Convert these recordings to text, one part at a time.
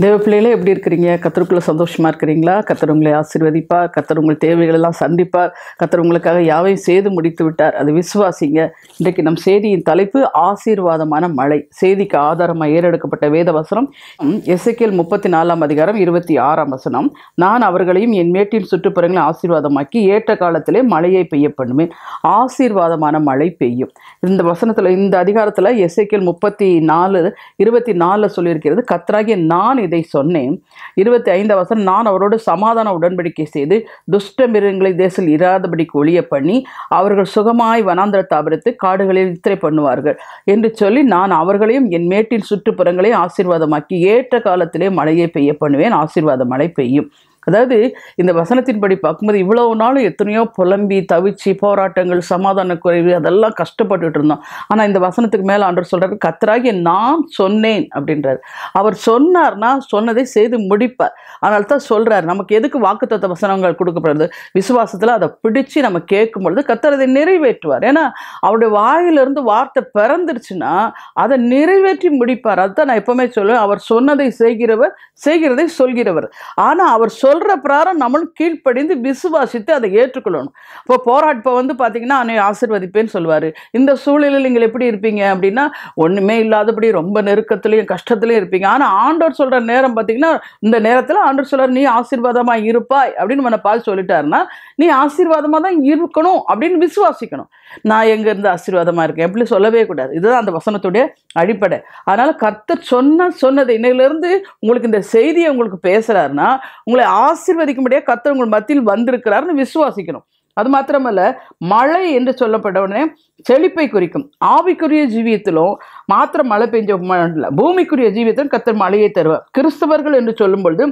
தேவ பிள்ளைகளே எப்படி இருக்கிறீங்க கத்தருக்குள்ள சந்தோஷமா இருக்கிறீங்களா கத்தர் உங்களை ஆசீர்வதிப்பார் கத்தர் உங்கள் தேவைகள் எல்லாம் சந்திப்பார் கத்தர் உங்களுக்காக யாவையும் செய்து முடித்து விட்டார் அது விசுவாசிங்க இன்றைக்கு நம் செய்தியின் தலைப்பு ஆசீர்வாதமான மழை செய்திக்கு ஆதாரமாக ஏறெடுக்கப்பட்ட வேத வசனம் எசைக்கேல் முப்பத்தி நாலாம் அதிகாரம் இருபத்தி ஆறாம் வசனம் நான் அவர்களையும் என் மேட்டின் சுற்றுப்புறங்களை ஆசீர்வாதமாக்கி ஏற்ற காலத்திலே மழையை பெய்ய பண்ணுவேன் ஆசீர்வாதமான மழை பெய்யும் இந்த வசனத்தில் இந்த அதிகாரத்தில் எசைக்கேல் முப்பத்தி நாலு இருபத்தி நாலில் சொல்லியிருக்கிறது கத்தராகிய நான் இதை சொன்னேன் இருபத்தி ஐந்து வசனம் நான் அவரோடு சமாதான உடன்படிக்கை செய்து துஷ்ட மிருகங்களை தேசத்தில் இராதபடிக்கு ஒழிய பண்ணி அவர்கள் சுகமாய் வனாந்திர தாபரத்து காடுகளில் இத்திரை பண்ணுவார்கள் என்று சொல்லி நான் அவர்களையும் என் மேட்டின் சுற்றுப்புறங்களையும் ஆசீர்வாதமாக்கி ஏற்ற காலத்திலே மழையை பெய்ய பண்ணுவேன் ஆசீர்வாத மழை பெய்யும் அதாவது இந்த வசனத்தின்படி பார்க்கும்போது இவ்வளவு நாளும் எத்தனையோ புலம்பி தவிச்சு போராட்டங்கள் சமாதான குறைவு அதெல்லாம் கஷ்டப்பட்டுட்டு இருந்தோம் ஆனால் இந்த வசனத்துக்கு மேலே ஆண்டவர் சொல்றாரு கத்தராகிய நான் சொன்னேன் அப்படின்றார் அவர் சொன்னார்னா சொன்னதை செய்து முடிப்பார் அதனால தான் சொல்றாரு நமக்கு எதுக்கு வாக்குத்தத்த வசனங்கள் கொடுக்கப்படுறது விசுவாசத்தில் அதை பிடிச்சு நம்ம கேட்கும் பொழுது கத்தர் அதை நிறைவேற்றுவார் ஏன்னா அவருடைய வாயிலிருந்து வார்த்தை பிறந்துருச்சுன்னா அதை நிறைவேற்றி முடிப்பார் அதுதான் நான் எப்பவுமே சொல்லுவேன் அவர் சொன்னதை செய்கிறவர் செய்கிறதை சொல்கிறவர் ஆனால் அவர் சொல்ற பிரகாரம் நம்மளும் கீழ்ப்படிந்து விசுவாசித்து அதை ஏற்றுக்கொள்ளணும் இப்போ போராட்ட இப்போ வந்து பார்த்தீங்கன்னா அன்னை ஆசிர்வதிப்பேன்னு சொல்லுவார் இந்த சூழ்நிலையில் நீங்கள் எப்படி இருப்பீங்க அப்படின்னா ஒன்றுமே இல்லாதபடி ரொம்ப நெருக்கத்துலையும் கஷ்டத்துலையும் இருப்பீங்க ஆனால் ஆண்டவர் சொல்கிற நேரம் பார்த்தீங்கன்னா இந்த நேரத்தில் ஆண்டவர் சொல்றார் நீ ஆசீர்வாதமாக இருப்பாய் அப்படின்னு మన பால் சொல்லிட்டாருன்னா நீ ஆசீர்வாதமாக தான் இருக்கணும் அப்படின்னு விசுவாசிக்கணும் நான் எங்கேருந்து ஆசீர்வாதமாக இருக்கேன் எப்படி சொல்லவே கூடாது இதுதான் அந்த வசனத்துடைய அடிப்படை அதனால் கர்த்தர் சொன்ன சொன்னது இன்னையிலேருந்து உங்களுக்கு இந்த செய்தியை உங்களுக்கு பேசுகிறாருன்னா உங்களை ஆசீர்வதிக்கும்படியாக கர்த்தர் உங்கள் மத்தியில் வந்திருக்கிறாருன்னு விசுவாசிக்கணும் அது மாத்திரமல்ல மழை என்று சொல்லப்பட்ட உடனே செழிப்பை குறிக்கும் ஆவிக்குரிய ஜீவியத்திலும் மாத்திரம் மழை பெஞ்ச இல்லை பூமிக்குரிய ஜீவியத்திலும் கர்த்தர் மழையை தருவார் கிறிஸ்தவர்கள் என்று சொல்லும் பொழுது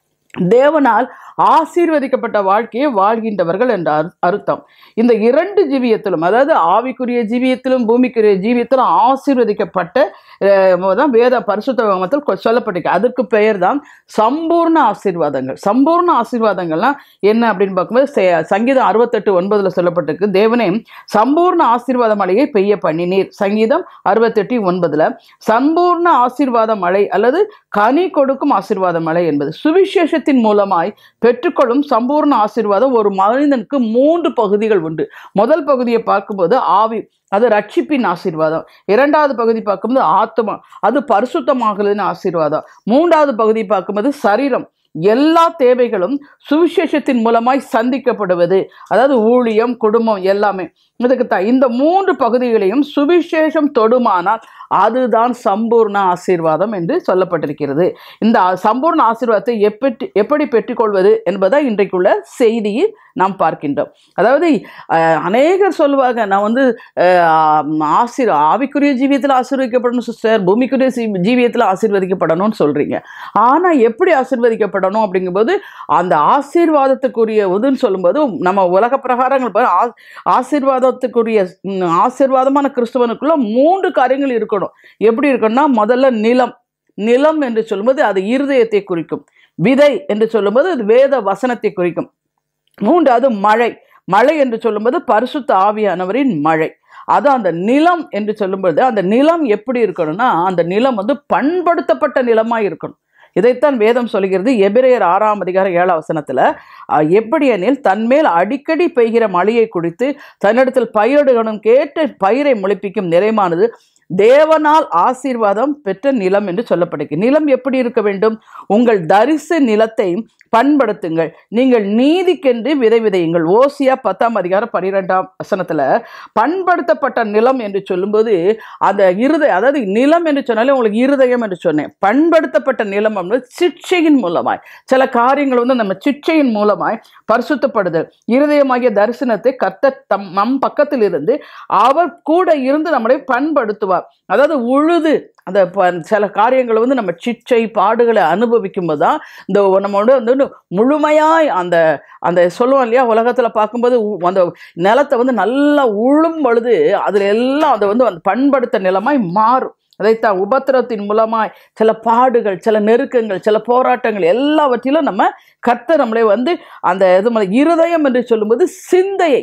தேவனால் ஆசீர்வதிக்கப்பட்ட வாழ்க்கையை வாழ்கின்றவர்கள் என்ற அரு- அர்த்தம் இந்த இரண்டு ஜீவியத்திலும் அதாவது ஆவிக்குரிய ஜீவியத்திலும் பூமிக்குரிய ஜீவியத்திலும் ஆசீர்வதிக்கப்பட்ட அஹ், தான் வேத பரிசுத்தத்தில் சொல்லப்பட்டிருக்கு அதுக்கு பெயர் தான் சம்பூர்ண ஆசீர்வாதங்கள் சம்பூர்ண ஆசீர்வாதங்கள்லாம் என்ன அப்படின்னு பார்க்கும்போது செ- சங்கீதம் அறுபத்தெட்டு ஒன்பதுல சொல்லப்பட்டிருக்கு தேவனே சம்பூர்ண ஆசீர்வாத மழையை பெய்ய பண்ணினீர் சங்கீதம் அறுபத்தெட்டு ஒன்பதுல சம்பூர்ண ஆசீர்வாத மழை அல்லது கனி கொடுக்கும் ஆசீர்வாத மழை என்பது சுவிசேஷத்தின் மூலமாய் பெற்றுக்கொள்ளும் சம்பூர்ண ஆசீர்வாதம் ஒரு மனிதனுக்கு மூன்று பகுதிகள் உண்டு முதல் பகுதியை பார்க்கும்போது ஆவி அது ரட்சிப்பின் ஆசீர்வாதம் இரண்டாவது பகுதி பார்க்கும்போது ஆத்மா அது பரிசுத்தமாகலின் ஆசீர்வாதம் மூன்றாவது பகுதி பார்க்கும்போது சரீரம் எல்லா தேவைகளும் சுவிசேஷத்தின் மூலமாய் சந்திக்கப்படுவது அதாவது ஊழியம் குடும்பம் எல்லாமே இதுக்கு தான் இந்த மூன்று பகுதிகளையும் சுவிசேஷம் தொடுமானால் அதுதான் சம்பூர்ண ஆசீர்வாதம் என்று சொல்லப்பட்டிருக்கிறது இந்த ஆ- சம்பூர்ண ஆசீர்வாதத்தை எப்படி எப்படி பெற்றுக்கொள்வது என்பதை இன்றைக்குள்ள செய்தியில் நாம் பார்க்கின்றோம் அதாவது அஹ், அநேகர் சொல்லுவாங்க நான் வந்து அஹ், ஆசீர் ஆவிக்குரிய ஜீவியத்தில் ஆசீர்வதிக்கப்படணும் சிஸ்டர் பூமிக்குரிய ஜீ- ஜீவியத்தில் ஆசீர்வதிக்கப்படணும்னு சொல்றீங்க ஆனால் எப்படி ஆசீர்வதிக்கப்படணும் அப்படிங்கும்போது அந்த ஆசீர்வாதத்துக்குரிய உதுன்னு சொல்லும்போது நம்ம உலக பிரகாரங்கள் பாரு, ஆ- ஆசீர்வாதத்துக்குரிய ம், ஆசீர்வாதமான கிறிஸ்துவனுக்குள்ள மூன்று காரியங்கள் இருக்கணும் எப்படி இருக்கணும்னா முதல்ல நிலம் நிலம் என்று சொல்லும்போது அது இருதயத்தை குறிக்கும் விதை என்று சொல்லும்போது அது வேத வசனத்தை குறிக்கும் மூன்றாவது மழை மழை என்று சொல்லும்போது பரிசுத்த ஆவியானவரின் மழை அது அந்த நிலம் என்று சொல்லும்போது அந்த நிலம் எப்படி இருக்கணும்னா அந்த நிலம் வந்து பண்படுத்தப்பட்ட நிலமாக இருக்கணும் இதைத்தான் வேதம் சொல்கிறது எபிரேயர் ஆறாம் அதிகாரம் ஏழாம் வசனத்துல அஹ், எப்படி எனில் தன்மேல் அடிக்கடி பெய்கிற மழையை குடித்து தன்னிடத்தில் பயிரிடுகணும் கேட்டு பயிரை முளைப்பிக்கும் நிறைமானது தேவனால் ஆசீர்வாதம் பெற்ற நிலம் என்று சொல்லப்படுகிறது நிலம் எப்படி இருக்க வேண்டும் உங்கள் தரிசு நிலத்தை பண்படுத்துங்கள் நீங்கள் நீதிக்கென்று விதை விதையுங்கள் ஓசியா பத்தாம் அதிகாரம் பன்னிரெண்டாம் வசனத்துல பண்படுத்தப்பட்ட நிலம் என்று சொல்லும்போது அந்த இருதய அதாவது நிலம் என்று சொன்னாலே உங்களுக்கு இருதயம் என்று சொன்னேன் பண்படுத்தப்பட்ட நிலம் என்பது சிக்ஷையின் மூலமாய் சில காரியங்கள் வந்து நம்ம சிக்ஷையின் மூலமாய் பரிசுத்தப்படுதல் இருதயமாகிய தரிசனத்தை கர்த்தர் தம் நம் பக்கத்தில் இருந்து அவர் கூட இருந்து நம்மளை பண்படுத்துவார் அதாவது உழுது அந்த ப- சில காரியங்களை வந்து நம்ம சிச்சை பாடுகளை அனுபவிக்கும் போது தான் இந்த நம்மளோட வந்து முழுமையாய் அந்த அந்த சொல்லுவோம் இல்லையா உலகத்தில் பார்க்கும்போது உ- அந்த நிலத்தை வந்து நல்லா உழும் பொழுது அதில் எல்லாம் அதை வந்து அந்த பண்படுத்த நிலமாய் மாறும் அதைத்தான் உபத்திரத்தின் மூலமாய் சில பாடுகள் சில நெருக்கங்கள் சில போராட்டங்கள் எல்லாவற்றிலும் நம்ம கர்த்தர் நம்மளை வந்து அந்த இது மாதிரி இருதயம் என்று சொல்லும்போது சிந்தையை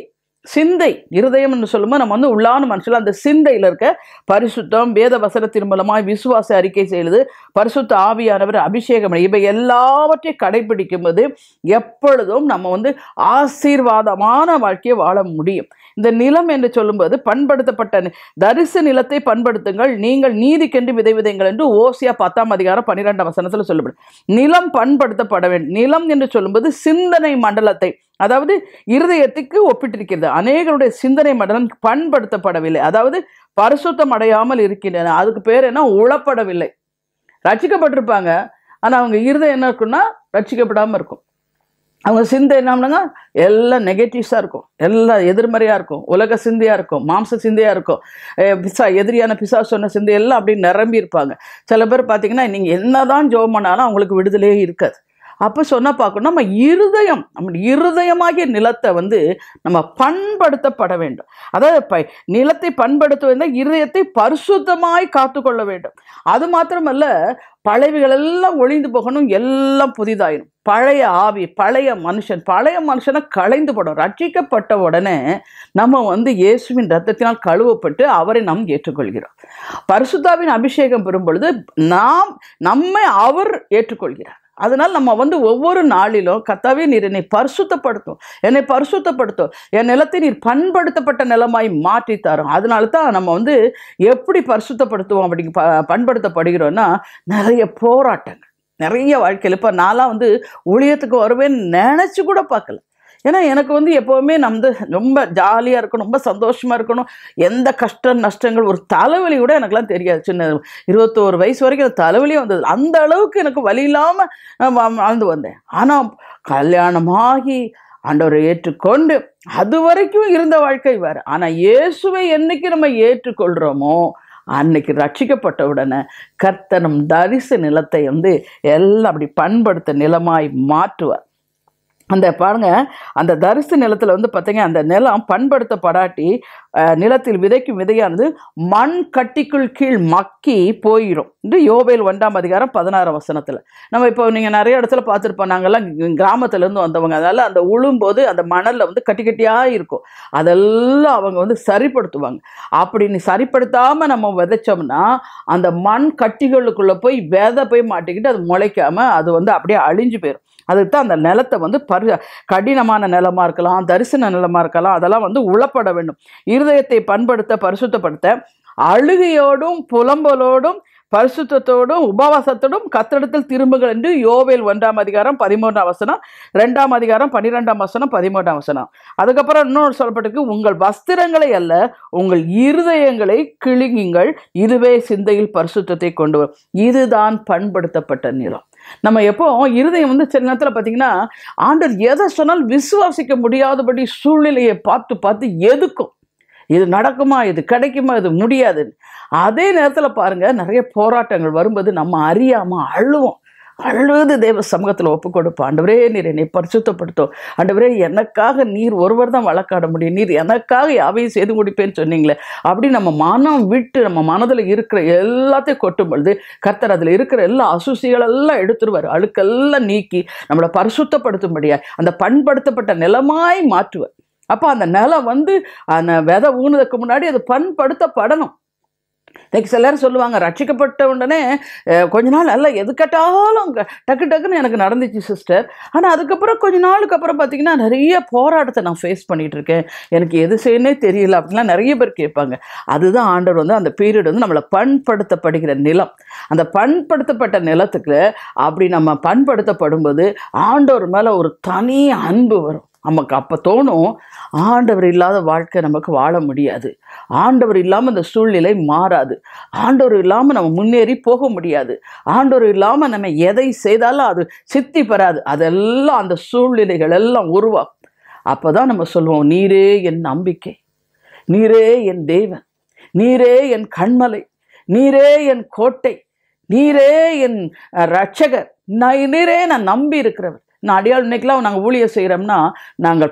சிந்தை இருதயம் என்று சொல்லும்போது நம்ம வந்து உள்ளான மனுஷன் அந்த சிந்தையில் இருக்க பரிசுத்தம் வேத வசனத்தின் மூலமாய் விசுவாச அறிக்கை செய்வது பரிசுத்த ஆவியானவர் அபிஷேகம் இவை எல்லாவற்றையும் கடைபிடிக்கும் போது எப்பொழுதும் நம்ம வந்து ஆசீர்வாதமான வாழ்க்கையை வாழ முடியும் இந்த நிலம் என்று சொல்லும்போது பண்படுத்தப்பட்ட நி- தரிசு நிலத்தை பண்படுத்துங்கள் நீங்கள் நீதிக்கென்று விதை விதைங்கள் என்று ஓசியா பத்தாம் அதிகாரம் பன்னிரெண்டாம் வசனத்தில் சொல்லப்படும் நிலம் பண்படுத்தப்பட வேண்டும் நிலம் என்று சொல்லும்போது சிந்தனை மண்டலத்தை அதாவது இருதயத்துக்கு ஒப்பிட்டிருக்கிறது அநேகருடைய சிந்தனை மண்டலம் பண்படுத்தப்படவில்லை அதாவது பரிசுத்தம் அடையாமல் இருக்கின்றன அதுக்கு பேர் என்ன உளப்படவில்லை ரட்சிக்கப்பட்டிருப்பாங்க ஆனால் அவங்க இருதயம் என்ன இருக்குன்னா ரட்சிக்கப்படாமல் இருக்கும் அவங்க சிந்தை என்னம்னாங்க எல்லாம் நெகட்டிவ்ஸாக இருக்கும் எல்லாம் எதிர்மறையாக இருக்கும் உலக சிந்தையாக இருக்கும் மாம்ச சிந்தையாக இருக்கும் அஹ் பிசா எதிரியான பிசா சொன்ன சிந்தை எல்லாம் அப்படியே நிரம்பி இருப்பாங்க சில பேர் பார்த்தீங்கன்னா நீங்கள் என்னதான் ஜோம் பண்ணாலும் அவங்களுக்கு விடுதலையே இருக்காது அப்போ சொன்னால் பார்க்கணும் நம்ம இருதயம் நம்ம இருதயமாகிய நிலத்தை வந்து நம்ம பண்படுத்தப்பட வேண்டும் அதாவது ப நிலத்தை பண்படுத்துவதால் இருதயத்தை பரிசுத்தமாய் காத்துக்கொள்ள வேண்டும் அது மாத்திரமல்ல பழையவைகள் எல்லாம் ஒளிந்து போகணும் எல்லாம் புதிதாயிரும் பழைய ஆவி பழைய மனுஷன் பழைய மனுஷனை களைந்து போடும் ரட்சிக்கப்பட்ட உடனே நம்ம வந்து இயேசுவின் ரத்தத்தினால் கழுவப்பட்டு அவரை நாம் ஏற்றுக்கொள்கிறோம் பரிசுத்தாவின் அபிஷேகம் பெறும் பொழுது நாம் நம்மை அவர் ஏற்றுக்கொள்கிறார் அதனால் நம்ம வந்து ஒவ்வொரு நாளிலும் கத்தாவே நீர் என்னை பரிசுத்தப்படுத்தும் என்னை பரிசுத்தப்படுத்தும் என் நிலத்தை நீர் பண்படுத்தப்பட்ட நிலமாய் மாற்றி தரும் அதனால தான் நம்ம வந்து எப்படி பரிசுத்தப்படுத்துவோம் அப்படி ப பண்படுத்தப்படுகிறோன்னா நிறைய போராட்டங்கள் நிறைய வாழ்க்கையில் இப்போ நான்லாம் வந்து ஊழியத்துக்கு வருவேன்னு நினச்சி கூட பார்க்கல ஏன்னா எனக்கு வந்து எப்போவுமே நம்ம வந்து ரொம்ப ஜாலியாக இருக்கணும் ரொம்ப சந்தோஷமாக இருக்கணும் எந்த கஷ்டம் நஷ்டங்கள் ஒரு தலைவலி கூட எனக்குலாம் தெரியாது சின்ன இருபத்தோரு வயசு வரைக்கும் எனக்கு தலைவலியே வந்தது அந்த அளவுக்கு எனக்கு வலி இல்லாமல் வாழ்ந்து வந்தேன் ஆனால் கல்யாணமாகி ஆண்டவரை ஏற்றுக்கொண்டு அது வரைக்கும் இருந்த வாழ்க்கை வேறு ஆனால் இயேசுவை என்னைக்கு நம்ம ஏற்றுக்கொள்கிறோமோ அன்னைக்கு ரட்சிக்கப்பட்ட உடனே கர்த்தனம் தரிசு நிலத்தை வந்து எல்லாம் அப்படி பண்படுத்த நிலமாய் மாற்றுவார் அந்த பாருங்க அந்த தரிசு நிலத்தில் வந்து பார்த்தீங்க அந்த நிலம் பண்படுத்தப்படாட்டி அஹ், நிலத்தில் விதைக்கும் விதையானது மண் கட்டிக்குள் கீழ் மக்கி போயிடும் இது யோபேல் ஒன்றாம் அதிகாரம் பதினாறு வசனத்தில் நம்ம இப்போ நீங்கள் நிறைய இடத்துல பார்த்துருப்போம் நாங்கள்லாம் கிராமத்துலேருந்து வந்தவங்க அதனால் அந்த உழும்போது அந்த மணலில் வந்து கட்டி கட்டியாக இருக்கும் அதெல்லாம் அவங்க வந்து சரிப்படுத்துவாங்க அப்படி நீ சரிப்படுத்தாமல் நம்ம விதைச்சோம்னா அந்த மண் கட்டிகளுக்குள்ளே போய் விதை போய் மாட்டிக்கிட்டு அது முளைக்காம அது வந்து அப்படியே அழிஞ்சு போயிடும் அதுக்கு தான் அந்த நிலத்தை வந்து பரி கடினமான நிலமா இருக்கலாம் தரிசன நிலமா இருக்கலாம் அதெல்லாம் வந்து உளப்பட வேண்டும் இருதயத்தை பண்படுத்த பரிசுத்தப்படுத்த அழுகையோடும் புலம்பலோடும் பரிசுத்தத்தோடும் உபவாசத்தோடும் கத்தடத்தில் திரும்புகள் என்று யோவேல் ஒன்றாம் அதிகாரம் பதிமூன்றாம் வசனம் ரெண்டாம் அதிகாரம் பன்னிரெண்டாம் வசனம் பதிமூன்றாம் வசனம் அதுக்கப்புறம் இன்னொரு சொல்லப்பட்டிருக்கு உங்கள் வஸ்திரங்களை அல்ல உங்கள் இருதயங்களை கிழிங்குங்கள் இதுவே சிந்தையில் பரிசுத்தத்தை கொண்டு வரும் இதுதான் பண்படுத்தப்பட்ட நிலம் நம்ம எப்போ இருதயம் வந்து சில நேரத்தில் பார்த்தீங்கன்னா ஆண்டவர் எதை சொன்னாலும் விசுவாசிக்க முடியாதபடி சூழ்நிலையை பார்த்து பார்த்து எதுக்கும் இது நடக்குமா இது கிடைக்குமா இது முடியாது அதே நேரத்தில் பாருங்க நிறைய போராட்டங்கள் வரும்போது நம்ம அறியாமல் அழுவோம் அழுது தேவ சமூகத்தில் ஒப்பு கொடுப்போம் ஆண்டவரே நீர் என்னை பரிசுத்தப்படுத்தும் ஆண்டவரே எனக்காக நீர் ஒருவர் தான் வழக்காட முடியும் நீர் எனக்காக யாவையும் செய்து முடிப்பேன்னு சொன்னீங்களே அப்படி நம்ம மனம் விட்டு நம்ம மனதில் இருக்கிற எல்லாத்தையும் கொட்டும் பொழுது கர்த்தர் அதில் இருக்கிற எல்லா அசுசிகளெல்லாம் எடுத்துருவார் அழுக்கெல்லாம் நீக்கி நம்மளை பரிசுத்தப்படுத்தும்படியா அந்த பண்படுத்தப்பட்ட நிலமாய் மாற்றுவார் அப்போ அந்த நிலம் வந்து அந்த விதை ஊனுறதுக்கு முன்னாடி அது பண்படுத்தப்படணும் இன்னைக்கு சில நேரம் சொல்லுவாங்க ரட்சிக்கப்பட்ட உடனே அஹ், கொஞ்ச நாள் நல்லா எது கேட்டாலும் க- டக்கு டக்குன்னு எனக்கு நடந்துச்சு சிஸ்டர் ஆனால் அதுக்கப்புறம் கொஞ்ச நாளுக்கு அப்புறம் பார்த்தீங்கன்னா நிறைய போராட்டத்தை நான் ஃபேஸ் பண்ணிட்டு இருக்கேன் எனக்கு எது செய்யணே தெரியல அப்படின்லாம் நிறைய பேர் கேட்பாங்க அதுதான் ஆண்டவர் வந்து அந்த பீரியட் வந்து நம்மளை பண்படுத்தப்படுகிற நிலம் அந்த பண்படுத்தப்பட்ட நிலத்துக்கு அப்படி நம்ம பண்படுத்தப்படும்போது ஆண்டவர் மேலே ஒரு தனி அன்பு வரும் நமக்கு அப்போ தோணும் ஆண்டவர் இல்லாத வாழ்க்கை நமக்கு வாழ முடியாது ஆண்டவர் இல்லாமல் இந்த சூழ்நிலை மாறாது ஆண்டவர் இல்லாமல் நம்ம முன்னேறி போக முடியாது ஆண்டவர் இல்லாமல் நம்ம எதை செய்தாலும் அது சித்தி பெறாது அதெல்லாம் அந்த சூழ்நிலைகள் எல்லாம் உருவாகும் அப்போ தான் நம்ம சொல்லுவோம் நீரே என் நம்பிக்கை நீரே என் தேவன் நீரே என் கண்மலை நீரே என் கோட்டை நீரே என் அஹ், ரட்சகர் நான் நீரே நான் நம்பி இருக்கிறவர் நான் அடியாள் இன்னைக்கெல்லாம் நாங்கள் ஊழியர் செய்கிறோம்னா நாங்கள்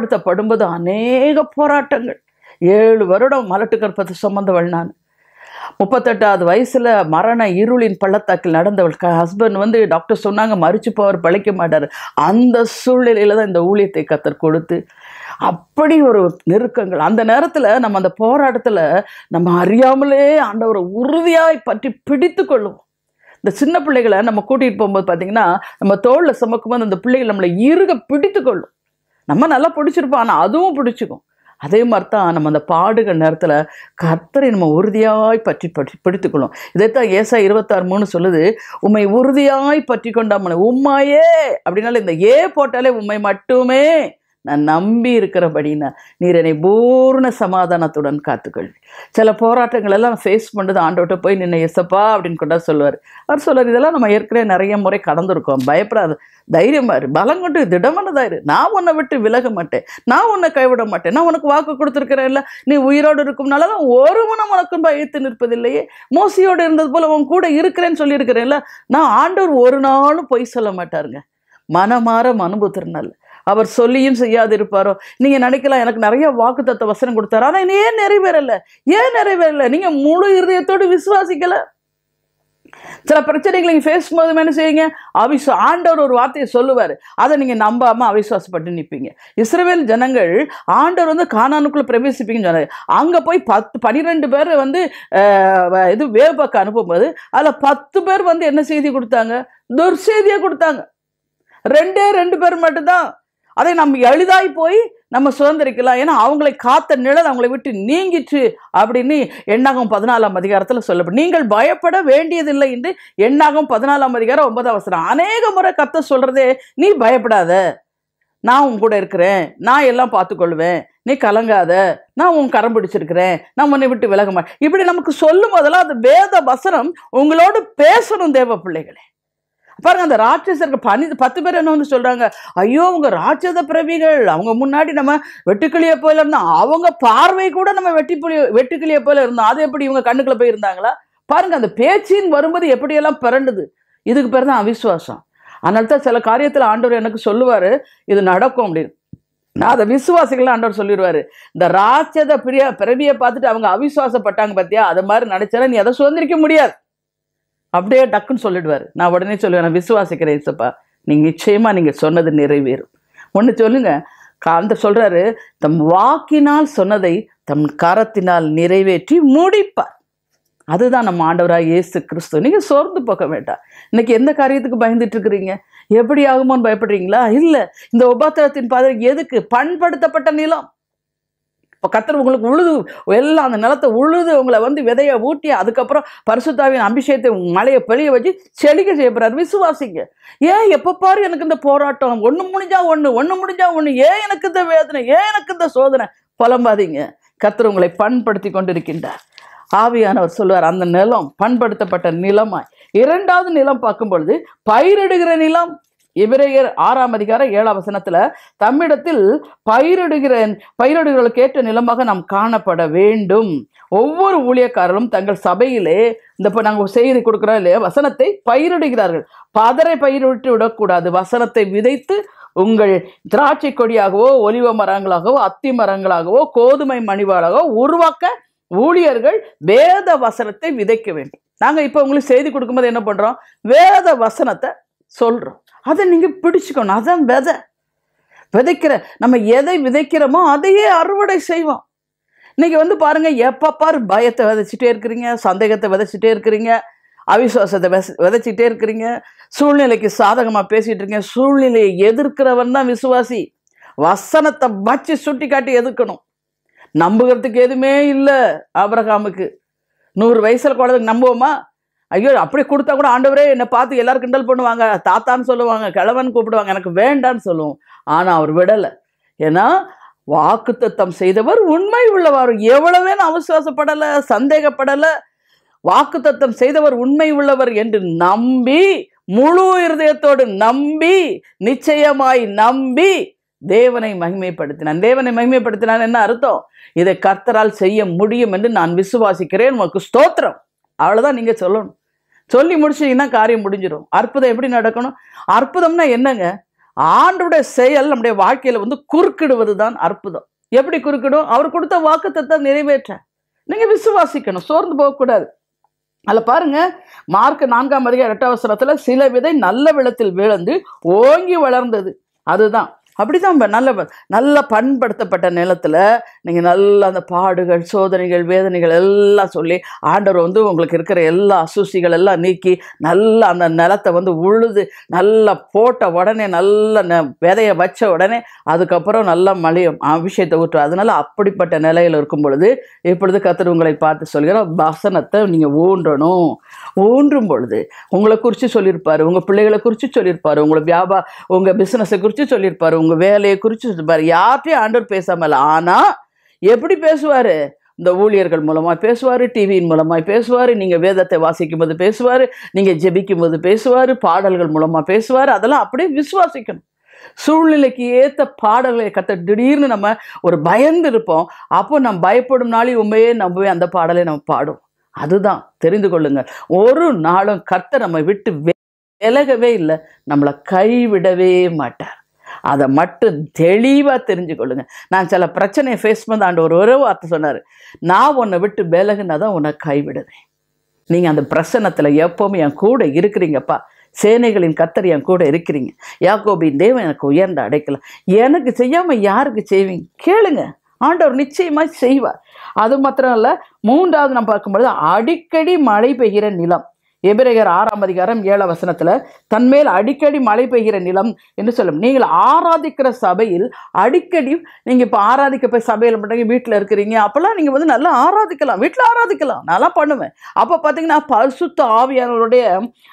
பண்படுத்தப்படும்போது அநேக போராட்டங்கள் ஏழு வருடம் மலட்டு கற்பத்தை சுமந்தவள் நான் முப்பத்தெட்டாவது வயசுல மரண இருளின் பள்ளத்தாக்கில் நடந்தவள் ஹஸ்பண்ட் வந்து டாக்டர் சொன்னாங்க மறிச்சு போவர் பழைக்க மாட்டார் அந்த சூழ்நிலையில தான் இந்த ஊழியத்தை கத்தர் கொடுத்து அப்படி ஒரு நெருக்கங்கள் அந்த நேரத்துல நம்ம அந்த போராட்டத்துல நம்ம அறியாமலே ஆண்டவரை உறுதியாய் பற்றி பிடித்து கொள்ளுவோம் இந்த சின்ன பிள்ளைகளை நம்ம கூட்டிகிட்டு போகும்போது பார்த்தீங்கன்னா நம்ம தோளில் சுமக்கும்போது அந்த பிள்ளைகள் நம்மளை இறுக பிடித்து கொள்ளும் நம்ம நல்லா பிடிச்சிருப்போம் ஆனால் அதுவும் பிடிச்சிக்கும் அதே மாதிரி தான் நம்ம அந்த பாடுகிற நேரத்தில் கர்த்தரை நம்ம உறுதியாய் பற்றி பற்றி பிடித்துக்கொள்ளும் இதைத்தான் ஏசா இருபத்தாறு மூணு சொல்லுது உம்மை உறுதியாய் பற்றி கொண்டாமன உம்மாயே அப்படின்னால இந்த ஏ போட்டாலே உம்மை மட்டுமே நான் நம்பி இருக்கிறபடினா நீர் என்னை பூர்ண சமாதானத்துடன் காத்துக்கொள்வி சில போராட்டங்கள் எல்லாம் ஃபேஸ் பண்ணுறது ஆண்டவர்கிட்ட போய் நின்ன எசப்பா அப்படின்னு கொண்டா சொல்லுவார் அவர் சொல்லுவார் இதெல்லாம் நம்ம ஏற்கனவே நிறைய முறை கடந்திருக்கோம் பயப்படாது தைரியமா இரு பலம் கொண்டு திடமானதா இரு நான் உன்னை விட்டு விலக மாட்டேன் நான் உன்னை கைவிட மாட்டேன் நான் உனக்கு வாக்கு கொடுத்துருக்கிறேன்ல நீ உயிரோடு இருக்கும்னால தான் ஒருவனும் உனக்கும் பயத்து நிற்பதில்லையே மோசியோடு இருந்தது போல உன் கூட இருக்கிறேன்னு சொல்லியிருக்கிறேன்ல நான் ஆண்டவர் ஒரு நாளும் பொய் சொல்ல மாட்டாருங்க மனமாற மனுபுத்திரனால அவர் சொல்லியும் செய்யாது இருப்பாரோ நீங்க நினைக்கலாம் எனக்கு நிறைய வாக்குத்தத்த வசனம் கொடுத்தாரு ஆனா இது ஏன் நிறைவேறல ஏன் நிறைவேறல நீங்க முழு இருதயத்தோடு விசுவாசிக்கல சில பிரச்சனைகளை நீங்க ஃபேஸ் போது என்ன செய்யுங்க அவிஸ்வ ஆண்டவர் ஒரு வார்த்தையை சொல்லுவார் அதை நீங்க நம்பாம அவிசுவாசப்பட்டு நிற்பீங்க இஸ்ரவேல் ஜனங்கள் ஆண்டவர் வந்து கானானுக்குள்ள பிரவேசிப்பீங்கன்னு சொன்னாரு அங்க போய் பத்து பனிரெண்டு பேர் வந்து அஹ், இது வேவு பார்க்க அனுப்பும்போது அதுல பத்து பேர் வந்து என்ன செய்தி கொடுத்தாங்க துர்செய்தியை கொடுத்தாங்க ரெண்டே ரெண்டு பேர் மட்டும்தான் அதை நம்ம எளிதாய் போய் நம்ம சுதந்திரிக்கலாம் ஏன்னா அவங்களை காத்த நிழல் அவங்களை விட்டு நீங்கிற்று அப்படின்னு எண்ணாகம் பதினாலாம் அதிகாரத்தில் சொல்லப்படும் நீங்கள் பயப்பட வேண்டியதில்லை என்று எண்ணாகம் பதினாலாம் அதிகாரம் ஒன்பதாம் வசனம் அநேக முறை கத்த சொல்றதே நீ பயப்படாத நான் உன் கூட இருக்கிறேன் நான் எல்லாம் பார்த்துக்கொள்வேன் நீ கலங்காத நான் உன் கரம் பிடிச்சிருக்கிறேன் நான் உன்னை விட்டு விலக மாட்டேன் இப்படி நமக்கு சொல்லும் போதெல்லாம் அது வேத வசனம் உங்களோடு பேசணும் தேவ பிள்ளைகளே பாருங்க அந்த ராட்சசருக்கு பனி பத்து பேர் என்ன வந்து சொல்றாங்க ஐயோ அவங்க ராட்சத பிரவிகள் அவங்க முன்னாடி நம்ம வெட்டுக்கிளிய போல இருந்தோம் அவங்க பார்வை கூட நம்ம வெட்டி புலி வெட்டுக்கிளிய போல இருந்தோம் அது எப்படி இவங்க கண்ணுக்குள்ள போய் இருந்தாங்களா பாருங்க அந்த பேச்சின்னு வரும்போது எப்படியெல்லாம் பிறண்டுது இதுக்கு பேர் தான் அவிசுவாசம் அதனால தான் சில காரியத்தில் ஆண்டவர் எனக்கு சொல்லுவார் இது நடக்கும் அப்படின்னு நான் அதை விசுவாசிகள் ஆண்டவர் சொல்லிடுவாரு இந்த ராட்சத பிரிய பிறவியை பார்த்துட்டு அவங்க அவிசுவாசப்பட்டாங்க பார்த்தியா அது மாதிரி நினைச்சாலும் நீ அதை சுதந்திரிக்க முடியாது அப்படியே டக்குன்னு சொல்லிடுவார் நான் உடனே சொல்லுவேன் நான் விசுவாசிக்கிறேன் இசப்பா நீங்கள் நிச்சயமாக நீங்கள் சொன்னது நிறைவேறும் ஒன்று சொல்லுங்க கா- அந்த சொல்றாரு தம் வாக்கினால் சொன்னதை தம் கரத்தினால் நிறைவேற்றி முடிப்பார் அதுதான் நம்ம ஆண்டவராக இயேசு கிறிஸ்து நீங்கள் சோர்ந்து போக வேண்டாம் இன்னைக்கு எந்த காரியத்துக்கு பயந்துட்டு இருக்கிறீங்க எப்படி ஆகுமோன்னு பயப்படுறீங்களா இல்லை இந்த உபத்திரத்தின் பாதை எதுக்கு பண்படுத்தப்பட்ட நிலம் இப்போ கத்தர் உங்களுக்கு உழுது எல்லாம் அந்த நிலத்தை உழுது உங்களை வந்து விதைய ஊட்டி அதுக்கப்புறம் பரிசுத்தாவின் அபிஷேகத்தை உங்க மலையை பெளிய வச்சு செழிக்க செய்ய போறாரு விசுவாசிங்க ஏன் எப்போ பாரு எனக்கு இந்த போராட்டம் ஒன்று முடிஞ்சா ஒன்று ஒன்று முடிஞ்சா ஒன்று ஏன் எனக்கு இந்த வேதனை ஏன் எனக்கு இந்த சோதனை புலம்பாதீங்க கத்தர் உங்களை பண்படுத்தி கொண்டிருக்கின்றார் ஆவியானவர் சொல்லுவார் அந்த நிலம் பண்படுத்தப்பட்ட நிலமாய் இரண்டாவது நிலம் பார்க்கும் பொழுது பயிரிடுகிற நிலம் எபிரேயர் ஆறாம் அதிகாரம் ஏழாம் வசனத்துல தம்மிடத்தில் பயிரிடுகிற பயிரிடுகளுக்கு ஏற்ற நிலமாக நாம் காணப்பட வேண்டும் ஒவ்வொரு ஊழியக்காரர்களும் தங்கள் சபையிலே இந்த இப்போ நாங்கள் செய்தி கொடுக்குறோம் இல்லையா வசனத்தை பயிரிடுகிறார்கள் பதரை பயிரிட்டு விடக்கூடாது வசனத்தை விதைத்து உங்கள் திராட்சை கொடியாகவோ ஒலிவ மரங்களாகவோ அத்தி மரங்களாகவோ கோதுமை மணிவாளாகவோ உருவாக்க ஊழியர்கள் வேத வசனத்தை விதைக்க வேண்டும் நாங்கள் இப்போ உங்களுக்கு செய்தி கொடுக்கும்போது என்ன பண்ணுறோம் வேத வசனத்தை சொல்கிறோம் அதை நீங்கள் பிடிச்சுக்கணும் அதான் விதை விதைக்கிற நம்ம எதை விதைக்கிறோமோ அதையே அறுவடை செய்வோம் இன்னைக்கு வந்து பாருங்க எப்ப பாரு பயத்தை விதைச்சிட்டே இருக்கிறீங்க சந்தேகத்தை விதைச்சிட்டே இருக்கிறீங்க அவிசுவாசத்தை வித விதைச்சிட்டே இருக்கிறீங்க சூழ்நிலைக்கு சாதகமாக பேசிட்டு இருக்கீங்க சூழ்நிலையை எதிர்க்கிறவன் தான் விசுவாசி வசனத்தை வச்சு சுட்டி காட்டி எதிர்க்கணும் நம்புகிறதுக்கு எதுவுமே இல்லை ஆபிரகாமுக்கு நூறு வயசுல குழந்தைக்கு நம்புவோமா ஐயோ அப்படி கொடுத்தா கூட ஆண்டவரே என்னை பார்த்து எல்லாரும் கிண்டல் பண்ணுவாங்க தாத்தான்னு சொல்லுவாங்க கிழவன் கூப்பிடுவாங்க எனக்கு வேண்டான்னு சொல்லுவோம் ஆனால் அவர் விடலை ஏன்னா வாக்குத்தத்தம் செய்தவர் உண்மை உள்ளவர் எவ்வளவே நான் அவிசுவாசப்படலை சந்தேகப்படலை வாக்குத்தத்தம் செய்தவர் உண்மை உள்ளவர் என்று நம்பி முழு இருதயத்தோடு நம்பி நிச்சயமாய் நம்பி தேவனை மகிமைப்படுத்தினான் தேவனை மகிமைப்படுத்தினான் என்ன அர்த்தம் இதை கர்த்தரால் செய்ய முடியும் என்று நான் விசுவாசிக்கிறேன் உனக்கு ஸ்தோத்திரம் அவ்வளவுதான் நீங்க சொல்லணும் சொல்லி முடிச்சீங்கன்னா காரியம் முடிஞ்சிடும் அற்புதம் எப்படி நடக்கணும் அற்புதம்னா என்னங்க ஆண்டுடைய செயல் நம்முடைய வாழ்க்கையில வந்து குறுக்கிடுவது தான் அற்புதம் எப்படி குறுக்கிடும் அவர் கொடுத்த வாக்குத்தத்தை நிறைவேற்ற நீங்க விசுவாசிக்கணும் சோர்ந்து போகக்கூடாது அதில் பாருங்க மார்க் நான்காம் அதிகார எட்டாம் வசனத்துல சில விதை நல்ல வெள்ளத்தில் விழுந்து ஓங்கி வளர்ந்தது அதுதான் அப்படிதான் ப- நல்ல ப- நல்ல பண்படுத்தப்பட்ட நிலத்துல நீங்க நல்ல அந்த பாடுகள் சோதனைகள் வேதனைகள் எல்லாம் சொல்லி ஆண்டவர் வந்து உங்களுக்கு இருக்கிற எல்லா அசூசிகள் எல்லாம் நீக்கி நல்ல அந்த நிலத்தை வந்து உழுது நல்லா போட்ட உடனே நல்ல ந- விதைய வச்ச உடனே அதுக்கப்புறம் நல்ல மழையும் அபிஷேகத்தை ஊற்றும் அதனால அப்படிப்பட்ட நிலையில் இருக்கும் பொழுது இப்பொழுது கத்தர் உங்களை பார்த்து சொல்கிற வசனத்தை நீங்கள் ஊன்றணும் ஊன்றும் பொழுது உங்களை குறித்து சொல்லியிருப்பாரு உங்கள் பிள்ளைகளை குறித்து சொல்லியிருப்பாரு உங்களை வியாபா உங்கள் பிஸ்னஸை குறித்து சொல்லியிருப்பாரு உங்கள் வேலையை குறித்து சொல்லியிருப்பாரு யார்கிட்டையும் ஆண்டவர் பேசாமல் ஆனால் எப்படி பேசுவார் இந்த ஊழியர்கள் மூலமாக பேசுவார் டிவியின் மூலமாக பேசுவார் நீங்கள் வேதத்தை வாசிக்கும் போது பேசுவார் நீங்கள் ஜெபிக்கும் போது பேசுவார் பாடல்கள் மூலமாக பேசுவார் அதெல்லாம் அப்படியே விசுவாசிக்கணும் சூழ்நிலைக்கு ஏற்ற பாடல்களை கத்த திடீர்னு நம்ம ஒரு பயந்து இருப்போம் அப்போ நம்ம பயப்படும் நாளை உண்மையே நம்பவே அந்த பாடலை நம்ம பாடும் அதுதான் தெரிந்து கொள்ளுங்க ஒரு நாளும் கர்த்தர் நம்ம விட்டு வி- விலகவே இல்லை நம்மளை கைவிடவே மாட்டார் அதை மட்டும் தெளிவாக தெரிஞ்சு கொள்ளுங்க நான் சில பிரச்சனையை ஃபேஸ் பண்ண ஆண்டு ஒரு ஒரே வார்த்தை சொன்னார் நான் உன்னை விட்டு விலகுனா தான் உன்னை கைவிடுவேன் நீங்கள் அந்த பிரசன்னத்தில் எப்போவுமே என் கூட இருக்கிறீங்கப்பா சேனைகளின் கத்தர் என் கூட இருக்கிறீங்க யாக்கோபின் தேவன் எனக்கு உயர்ந்த அடைக்கலாம் எனக்கு செய்யாமல் யாருக்கு செய்வீங்க கேளுங்க ஆண்டவர் நிச்சயமாக செய்வார் அது மாத்திரம் இல்லை மூன்றாவது நம்ம பார்க்கும்பொழுது அடிக்கடி மழை பெய்கிற நிலம் எபிரேயர் ஆறாம் அதிகாரம் ஏழாம் வசனத்துல தன்மேல் அடிக்கடி மழை பெய்கிற நிலம் என்று சொல்லும் நீங்கள் ஆராதிக்கிற சபையில் அடிக்கடி நீங்க இப்ப ஆராதிக்க போய் சபையில் மட்டும் வீட்டில் இருக்கிறீங்க அப்பெல்லாம் நீங்க வந்து நல்லா ஆராதிக்கலாம் வீட்டில் ஆராதிக்கலாம் நல்லா பண்ணுவேன் அப்ப பாத்தீங்கன்னா பரிசுத்த ஆவியானவருடைய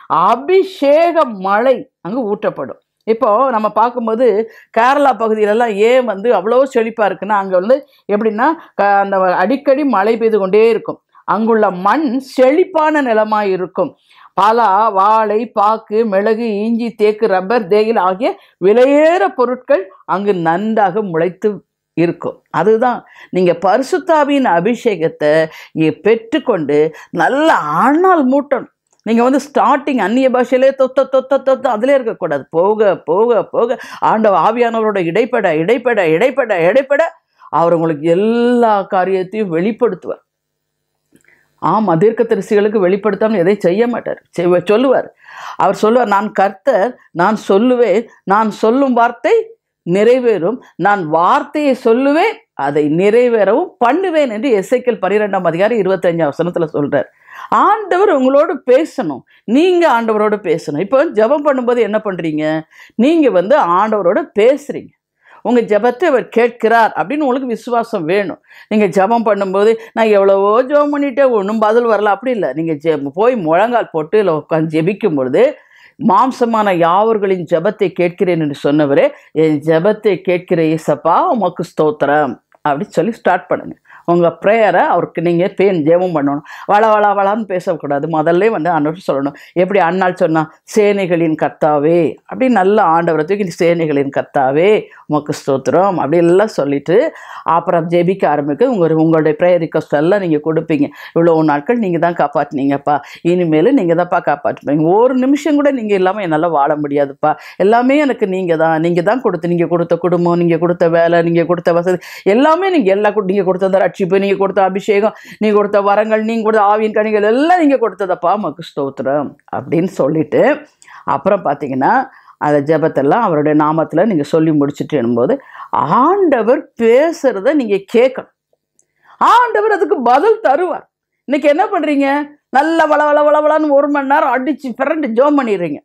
அபிஷேக மழை அங்கு ஊற்றப்படும் இப்போ நம்ம பார்க்கும்போது கேரளா பகுதியிலலாம் ஏன் வந்து அவ்வளோ செழிப்பாக இருக்குன்னா அங்கே வந்து எப்படின்னா க- அந்த அடிக்கடி மழை பெய்து கொண்டே இருக்கும் அங்குள்ள மண் செழிப்பான நிலமாக இருக்கும் பலா வாழை பாக்கு மிளகு இஞ்சி தேக்கு ரப்பர் தேயிலை ஆகிய விலையேற பொருட்கள் அங்கு நன்றாக முளைத்து இருக்கும் அதுதான் நீங்கள் பரிசுத்தாவின் அபிஷேகத்தை இ- பெற்றுக்கொண்டு நல்ல ஆணால் மூட்டணும் நீங்கள் வந்து ஸ்டார்டிங் அந்நிய பாஷையிலே தொத்த தொத்த தொத்த அதிலே இருக்கக்கூடாது போக போக போக ஆண்டவ ஆவியானவரோட இடைப்பட இடைப்பட இடைப்பட இடைப்பட அவர் உங்களுக்கு எல்லா காரியத்தையும் வெளிப்படுத்துவார் ஆம் தீர்க்கதரிசிகளுக்கு வெளிப்படுத்தாமல் எதை செய்ய மாட்டார் செய்வ- சொல்லுவார் அவர் சொல்லுவார் நான் கர்த்தர் நான் சொல்லுவேன் நான் சொல்லும் வார்த்தை நிறைவேறும் நான் வார்த்தையை சொல்லுவேன் அதை நிறைவேறவும் பண்ணுவேன் என்று எஸ்ஐக்கல் பன்னிரெண்டாம் அதிகாரம் இருபத்தஞ்சாம் வசனத்தில் சொல்றார் ஆண்டவர் உங்களோடு பேசணும் நீங்க ஆண்டவரோட பேசணும் இப்போ ஜெபம் பண்ணும்போது என்ன பண்றீங்க நீங்க வந்து ஆண்டவரோட பேசுறீங்க உங்க ஜெபத்தை அவர் கேட்கிறார் அப்படின்னு உங்களுக்கு விசுவாசம் வேணும் நீங்க ஜெபம் பண்ணும்போது நான் எவ்வளவோ ஜெபம் பண்ணிட்டேன் ஒன்றும் பதில் வரல அப்படி இல்லை நீங்க ஜெ போய் முழங்கால் போட்டு இல்லை உட்காந்து ஜெபிக்கும் பொழுது மாம்சமான யாவர்களின் ஜெபத்தை கேட்கிறேன் என்று சொன்னவரே என் ஜெபத்தை கேட்கிற இசப்பா உமக்கு ஸ்தோத்திரம் அப்படி சொல்லி ஸ்டார்ட் பண்ணுங்க உங்கள் ப்ரேயரை அவருக்கு நீங்கள் பேன் ஜெபம் பண்ணணும் வள வள வளான்னு பேசக்கூடாது முதல்ல வந்து ஆண்டவர் சொல்லணும் எப்படி அண்ணால் சொன்னா சேனைகளின் கர்த்தாவே அப்படி நல்ல ஆண்டவரை தூக்கி சேனைகளின் கர்த்தாவே உமக்கு ஸ்தோத்திரம் அப்படி எல்லாம் சொல்லிட்டு அப்புறம் ஜெபிக்க ஆரம்பிக்க உங்கள் உங்களுடைய ப்ரேயர் ரிக்வஸ்ட் எல்லாம் நீங்கள் கொடுப்பீங்க இவ்வளோ நாட்கள் நீங்கள் தான் காப்பாற்றினீங்கப்பா இனிமேல் நீங்கள் தான்ப்பா காப்பாற்றுப்பீங்க ஒரு நிமிஷம் கூட நீங்கள் இல்லாமல் என்னால் வாழ முடியாதுப்பா எல்லாமே எனக்கு நீங்கள் தான் நீங்கள் தான் கொடுத்து நீங்கள் கொடுத்த குடும்பம் நீங்கள் கொடுத்த வேலை நீங்கள் கொடுத்த வசதி எல்லாமே நீங்கள் எல்லா நீங்கள் கொடுத்த அந்த ரட்சிப்பு நீங்கள் கொடுத்த அபிஷேகம் நீங்கள் கொடுத்த வரங்கள் நீங்கள் கொடுத்த ஆவியின் கனிகள் எல்லாம் நீங்கள் கொடுத்ததப்பா மக்கு ஸ்தோத்திரம் அப்படின்னு சொல்லிட்டு அப்புறம் பார்த்தீங்கன்னா அந்த ஜெபத்தெல்லாம் அவருடைய நாமத்தில் நீங்கள் சொல்லி முடிச்சுட்டு போது ஆண்டவர் பேசுகிறத நீங்கள் கேட்கணும் ஆண்டவர் அதுக்கு பதில் தருவார் இன்னைக்கு என்ன பண்ணுறீங்க நல்ல வள வள வள வளன்னு ஒரு மணி நேரம் அடித்து பிறண்டு ஜோம் பண்ணிடுறீங்க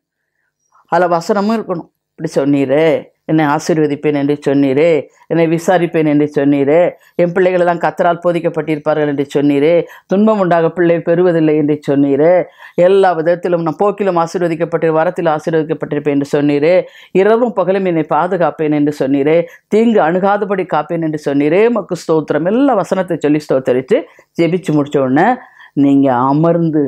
அதில் வசனமும் இருக்கணும் இப்படி சொன்னீரே என்னை ஆசீர்வதிப்பேன் என்று சொன்னீரே என்னை விசாரிப்பேன் என்று சொன்னீரே என் பிள்ளைகள் எல்லாம் கத்தரால் போதிக்கப்பட்டிருப்பார்கள் என்று சொன்னீரே துன்பம் உண்டாக பிள்ளை பெறுவதில்லை என்று சொன்னீரே எல்லா விதத்திலும் நான் போக்கிலும் ஆசீர்வதிக்கப்பட்டு வரத்தில் ஆசீர்வதிக்கப்பட்டிருப்பேன் என்று சொன்னீரே இரவும் பகலும் என்னை பாதுகாப்பேன் என்று சொன்னீரே தீங்கு அணுகாதபடி காப்பேன் என்று சொன்னீரே மக்கு ஸ்தோத்திரம் எல்லா வசனத்தை சொல்லி ஸ்தோத்தரித்து ஜெபிச்சு முடிச்ச உடனே நீங்கள் அமர்ந்து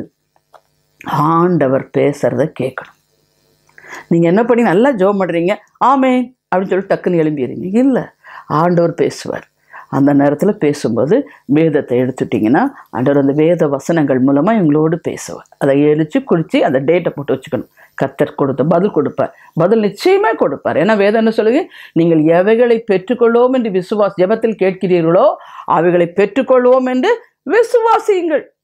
ஆண்டவர் பேசுறத கேட்கணும் நீங்கள் என்ன பண்ணி நல்லா ஜோம் பண்ணுறீங்க ஆமேன் அப்படின்னு சொல்லி டக்குன்னு எழும்பிடுறீங்க இல்லை ஆண்டவர் பேசுவார் அந்த நேரத்தில் பேசும்போது வேதத்தை எடுத்துட்டிங்கன்னா ஆண்டவர் அந்த வேத வசனங்கள் மூலமாக இவங்களோடு பேசுவார் அதை எழுச்சி குளித்து அந்த டேட்டை போட்டு வச்சுக்கணும் கத்தர் கொடுத்த பதில் கொடுப்பார் பதில் நிச்சயமாக கொடுப்பார் ஏன்னா வேதம் என்ன சொல்லுது நீங்கள் எவைகளை பெற்றுக்கொள்வோம் என்று விசுவாஸ் ஜெபத்தில் கேட்கிறீர்களோ அவைகளை பெற்றுக்கொள்வோம் என்று விசுவாசியுங்கள்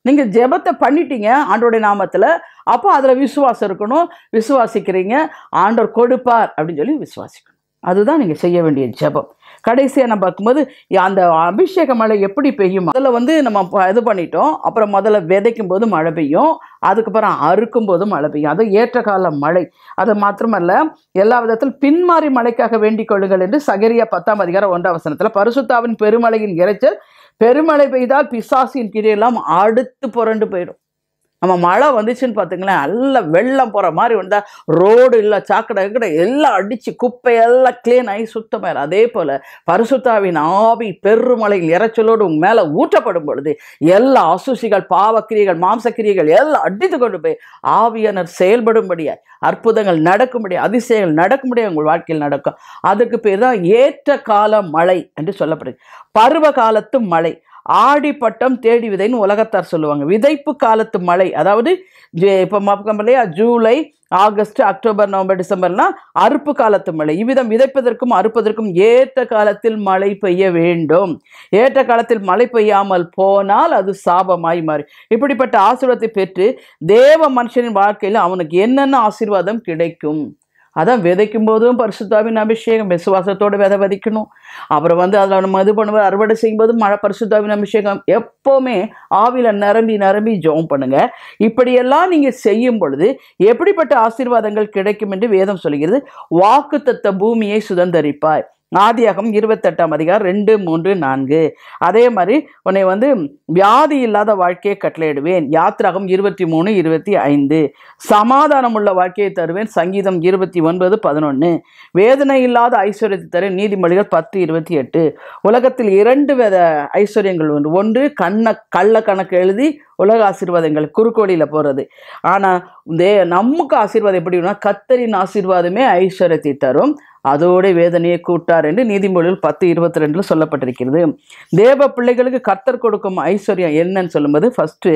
நீங்கள் ஜெபத்தை பண்ணிட்டீங்க ஆண்டோடைய நாமத்தில் அப்போ அதில் விசுவாசம் இருக்கணும் விசுவாசிக்கிறீங்க ஆண்டவர் கொடுப்பார் அப்படின்னு சொல்லி விசுவாசிக்கணும் அதுதான் நீங்கள் செய்ய வேண்டிய ஜெபம் கடைசியாக நம்ம பார்க்கும்போது அந்த அபிஷேக மழை எப்படி பெய்யும் முதல்ல வந்து நம்ம ப- இது பண்ணிட்டோம் அப்புறம் முதல்ல விதைக்கும் போது மழை பெய்யும் அதுக்கப்புறம் அறுக்கும் போது மழை பெய்யும் அது ஏற்ற கால மழை அது மாத்திரமல்ல எல்லா விதத்திலும் பின்மாறி மழைக்காக வேண்டிக் கொள்ளுங்கள் என்று சகரியா பத்தாம் அதிகாரம் ஒன்றாம் வசனத்தில் பரிசுத்தாவின் பெருமழையின் இரைச்சல் பெருமழை பெய்தால் பிசாசின் கீழெல்லாம் அடுத்து புரண்டு போயிடும் நம்ம மழை வந்துச்சுன்னு பார்த்துங்களேன் நல்ல வெள்ளம் போகிற மாதிரி வந்தால் ரோடு இல்லை சாக்கடை கிக்கடை எல்லாம் அடித்து குப்பையெல்லாம் க்ளீன் ஆகி சுத்தமாயிரும் அதே போல் பரிசுத்தாவின் ஆவி பெருமழையில் இறைச்சலோடு உங்க மேலே ஊற்றப்படும் பொழுது எல்லா அசுசிகள் பாவக்கிரியைகள் மாம்சக்கிரியைகள் எல்லாம் அடித்து கொண்டு போய் ஆவியானர் செயல்படும்படியாய் அற்புதங்கள் நடக்கும்படியா அதிசயங்கள் நடக்கும்படியா உங்கள் வாழ்க்கையில் நடக்கும் அதுக்கு பேர் தான் ஏற்ற கால மழை என்று சொல்லப்படுது பருவ காலத்து மழை ஆடிப்பட்டம் தேடி விதைன்னு உலகத்தார் சொல்லுவாங்க விதைப்பு காலத்து மழை அதாவது ஜே- இப்போ பார்க்கணும் இல்லையா ஜூலை ஆகஸ்ட் அக்டோபர் நவம்பர் டிசம்பர்னா அறுப்பு காலத்து மழை இவ்விதம் விதைப்பதற்கும் அறுப்பதற்கும் ஏற்ற காலத்தில் மழை பெய்ய வேண்டும் ஏற்ற காலத்தில் மழை பெய்யாமல் போனால் அது சாபமாய் மாறி இப்படிப்பட்ட ஆசீர்வாதத்தை பெற்று தேவ மனுஷனின் வாழ்க்கையில் அவனுக்கு என்னென்ன ஆசீர்வாதம் கிடைக்கும் அதான் விதைக்கும் போதும் பரிசுத்தாவின் அபிஷேகம் விசுவாசத்தோடு விதை விதைக்கணும் அப்புறம் வந்து அதில் நம்ம இது பண்ணுவோம் அறுவடை செய்யும்போது மழை பரிசுத்தாவின் அபிஷேகம் எப்போவுமே ஆவியில் நிரம்பி நிரம்பி ஜெபம் பண்ணுங்க இப்படியெல்லாம் நீங்கள் செய்யும் பொழுது எப்படிப்பட்ட ஆசீர்வாதங்கள் கிடைக்கும் என்று வேதம் சொல்கிறது வாக்குத்தத்த பூமியை சுதந்தரிப்பாய் ஆதியாகம் இருபத்தெட்டாம் அதிகாரம் ரெண்டு மூன்று நான்கு அதே மாதிரி உன்னை வந்து வியாதி இல்லாத வாழ்க்கையை கட்டளையிடுவேன் யாத்திராகம் இருபத்தி மூணு இருபத்தி ஐந்து சமாதானம் உள்ள வாழ்க்கையை தருவேன் சங்கீதம் இருபத்தி ஒன்பது பதினொன்று வேதனை இல்லாத ஐஸ்வர்யத்தை தருவேன் நீதிமொழிகள் பத்து இருபத்தி எட்டு உலகத்தில் இரண்டு வித ஐஸ்வர்யங்கள் உண்டு ஒன்று கண்ண கள்ள கணக்கு எழுதி உலக ஆசீர்வாதங்கள் குறுக்கோடியில் போகிறது ஆனால் தே நமக்கு ஆசீர்வாதம் எப்படின்னா கத்தரின் ஆசீர்வாதமே ஐஸ்வர்யத்தை தரும் அதோட வேதனையை கூட்டார் என்று நீதிமொழிகள் பத்து இருபத்தி ரெண்டில் சொல்லப்பட்டிருக்கிறது தேவ பிள்ளைகளுக்கு கர்த்தர் கொடுக்கும் ஐஸ்வர்யம் என்னன்னு சொல்லும்போது ஃபஸ்ட்டு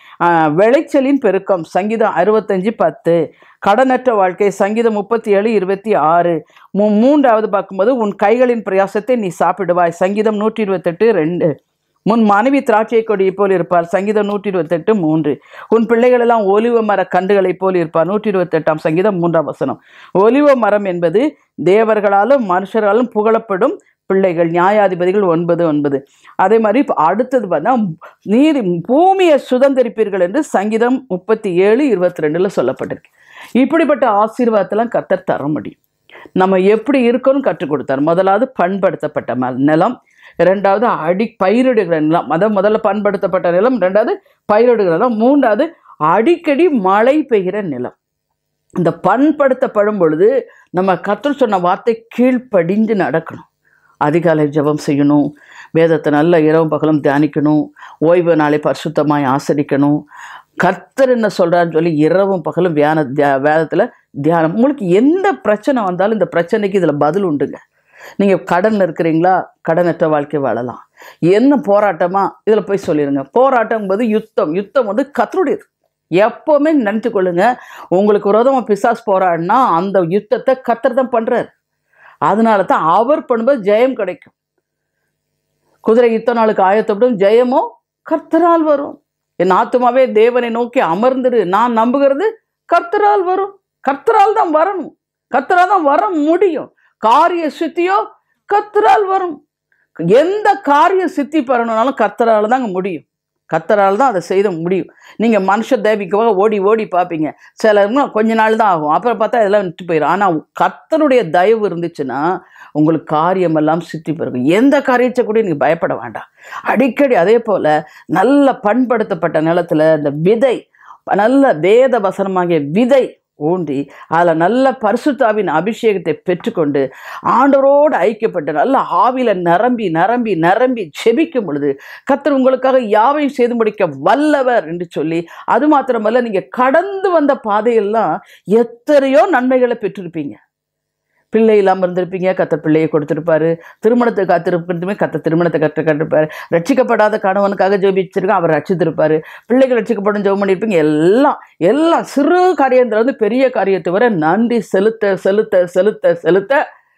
விளைச்சலின் பெருக்கம் சங்கீதம் அறுபத்தஞ்சு பத்து கடனற்ற வாழ்க்கை சங்கீதம் முப்பத்தி ஏழு இருபத்தி ஆறு மூ மூன்றாவது பார்க்கும்போது உன் கைகளின் பிரயாசத்தை நீ சாப்பிடுவாய் சங்கீதம் நூற்றி இருபத்தெட்டு ரெண்டு முன் மனைவி திராட்சை கொடியை போல் இருப்பார் சங்கீதம் நூற்றி இருபத்தெட்டு மூன்று உன் பிள்ளைகள் எல்லாம் ஒலிவ மர கண்டுகளைப் போல் இருப்பார் நூற்றி இருபத்தெட்டாம் சங்கீதம் மூன்றாம் வசனம் ஒலிவ மரம் என்பது தேவர்களாலும் மனுஷராலும் புகழப்படும் பிள்ளைகள் நியாயாதிபதிகள் ஒன்பது ஒன்பது அதே மாதிரி இப்போ அடுத்தது பார்த்தா நீதி பூமியை சுதந்திரிப்பீர்கள் என்று சங்கீதம் முப்பத்தி ஏழு இருபத்தி ரெண்டில் சொல்லப்பட்டிருக்கு இப்படிப்பட்ட ஆசீர்வாதத்தெல்லாம் கத்தர் தர முடியும் நம்ம எப்படி இருக்கணும்னு கற்றுக் கொடுத்தார் முதலாவது பண்படுத்தப்பட்ட ம- நிலம் ரெண்டாவது அடி பயிரிடுகிற நிலம் அதான் முதல்ல பண்படுத்தப்பட்ட நிலம் ரெண்டாவது பயிரிடுகிற நிலம் மூன்றாவது அடிக்கடி மழை பெய்கிற நிலம் இந்த பண்படுத்தப்படும் பொழுது நம்ம கத்தர் சொன்ன வார்த்தை கீழ்ப்படிஞ்சு நடக்கணும் அதிகாலை ஜெபம் செய்யணும் வேதத்தை நல்ல இரவும் பகலும் தியானிக்கணும் ஓய்வு நாளை பரிசுத்தமாய் ஆசரிக்கணும் கர்த்தர் என்ன சொல்கிறான்னு சொல்லி இரவும் பகலும் தியான தியா வேதத்தில் தியானம் உங்களுக்கு எந்த பிரச்சனை வந்தாலும் இந்த பிரச்சனைக்கு இதில் பதில் உண்டுங்க நீங்கள் கடனில் இருக்கிறீங்களா கடனற்ற வாழ்க்கை வாழலாம் என்ன போராட்டமா இதில் போய் சொல்லிடுங்க போராட்டம் போது யுத்தம் யுத்தம் வந்து கத்தருடையது எப்போவுமே நினைத்து கொள்ளுங்க உங்களுக்கு விரோதமாக பிசாஸ் போராடினா அந்த யுத்தத்தை கத்தர் தான் பண்ணுறாரு அதனால தான் அவர் பண்ணும்போது ஜெயம் கிடைக்கும் குதிரை யுத்த நாளுக்கு ஆயத்தப்படும் ஜெயமோ கர்த்தரால் வரும் என் ஆத்துமாவே தேவனை நோக்கி அமர்ந்துரு நான் நம்புகிறது கர்த்தரால் வரும் கர்த்தரால் தான் வரணும் கர்த்தரால் தான் வர முடியும் காரிய சித்தியோ கர்த்தரால் வரும் எந்த காரிய சித்தி பெறணும்னாலும் கர்த்தரால் தாங்க முடியும் கர்த்தரால் தான் அதை செய்த முடியும் நீங்கள் மனுஷ தேவிக்காக ஓடி ஓடி பார்ப்பீங்க சிலருங்க கொஞ்ச நாள் தான் ஆகும் அப்புறம் பார்த்தா இதெல்லாம் விட்டு போயிடும் ஆனால் கர்த்தருடைய தயவு இருந்துச்சுன்னா உங்களுக்கு காரியமெல்லாம் சித்தி பெருகும் எந்த காரியத்தை கூட நீங்கள் பயப்பட வேண்டாம் அடிக்கடி அதே போல் நல்ல பண்படுத்தப்பட்ட நிலத்துல இந்த விதை நல்ல வேத வசனமாகிய விதை ஊன்றி அதில் நல்ல பரிசுத்தாவின் அபிஷேகத்தை பெற்றுக்கொண்டு ஆண்டவரோடு ஐக்கியப்பட்டு நல்ல ஆவில நிரம்பி நிரம்பி நிரம்பி செபிக்கும் பொழுது கர்த்தர் உங்களுக்காக யாவையும் செய்து முடிக்க வல்லவர் என்று சொல்லி அது மாத்திரமல்ல நீங்கள் கடந்து வந்த பாதையெல்லாம் எத்தனையோ நன்மைகளை பெற்றிருப்பீங்க பிள்ளை இல்லாமல் இருந்திருப்பீங்க கத்த பிள்ளையை கொடுத்துருப்பாரு திருமணத்தை காத்திருப்பதுமே கத்த திருமணத்தை கற்று கட்டிருப்பாரு ரட்சிக்கப்படாத கணவனுக்காக ஜெபிச்சிருக்கோம் அவர் ரட்சித்திருப்பாரு பிள்ளைகள் ரட்சிக்கப்படும் ஜெபம் பண்ணியிருப்பீங்க எல்லாம் எல்லாம் சிறு காரியத்துல வந்து பெரிய காரியத்தை வரை நன்றி செலுத்த செலுத்த செலுத்த செலுத்த